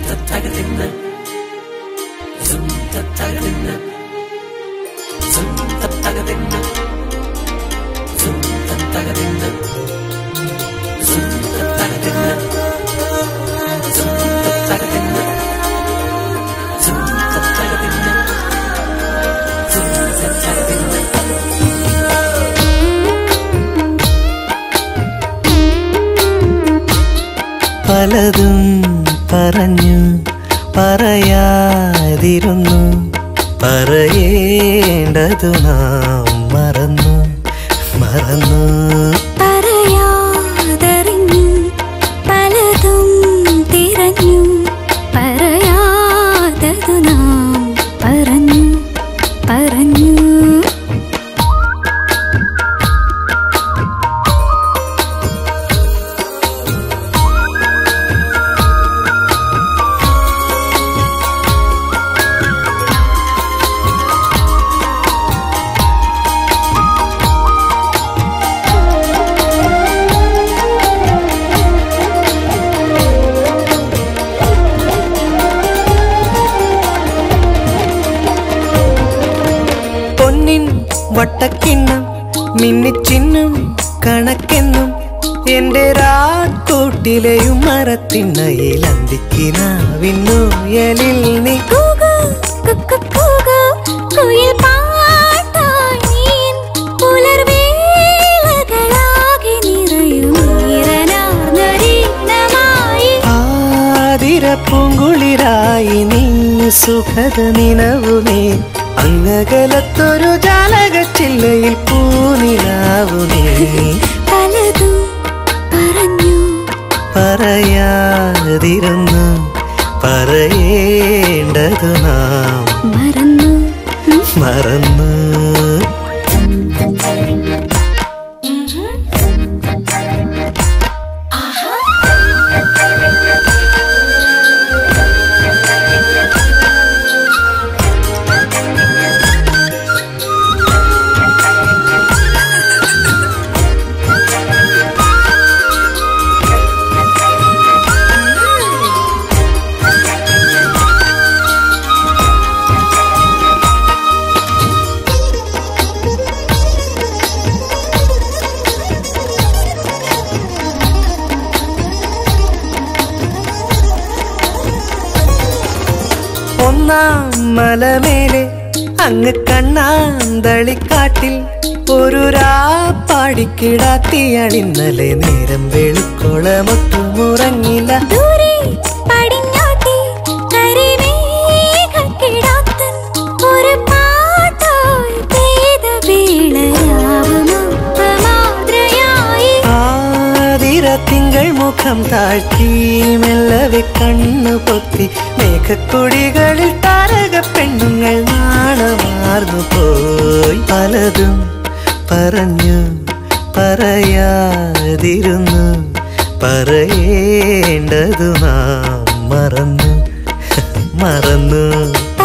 പലതും പറഞ്ഞു പറയാതിരുന്നു പറയേണ്ടതു നാം മറന്നു മറന്നു പറയാതറിഞ്ഞു പലതും തിരഞ്ഞു പറയാതതു നാം പറഞ്ഞു പറഞ്ഞു പൊന്നിൻ വട്ടക്കിണ്ണം മിന്നിച്ചിന്നും കണക്കെന്നും എന്റെ രാക്കൂട്ടിലെയും മരത്തിണ്ണയിൽ അന്തിക്കിനാവിന്നുയലിൽ നീ കൂകു, കുക്കു, കൂകു, കുയിൽ പാട്ടായി നീൻ പുലർവേളകളാകെ നിറയും ഈറനാർന്നൊരീണമായി. ആതിര പൂങ്കുളിരായി നീ സുഖത നിനവുമേ അങ്ങകലത്തൊരു ജാലകച്ചില്ലയിൽ പൂനിലാവു നീ പലതും പറഞ്ഞു പറയാതിരുന്നു പറയേണ്ടതു നാം മറന്നു മറന്നു ഒന്നാം മലമേലെ അങ്ങ് കണ്ണാന്തളിക്കാട്ടിൽ ഒരു രാപ്പാടിക്കിടാത്തിയണിന്നലെ നേരം വെളുക്കോളമൊട്ടുമുറങ്ങില്ല ദൂരെ പടിഞ്ഞാട്ടെ കരിമേഘക്കിടാത്തൻ ഒരു പാട്ടായി പെയ്ത വേളരാവുമൊപ്പമാതൃയായി. ആതിര തിങ്കൾ മുഖം താഴ്ത്തി മെല്ലവെ കണ്ണു പൊത്തി മേഘക്കൊടികളിൽ താരക പെണ്ണുങ്ങൾ നാണമാർന്നു പോയി പലതും പറഞ്ഞു പറയാതിരുന്നു പറയേണ്ടതു നാം മറന്നു മറന്നു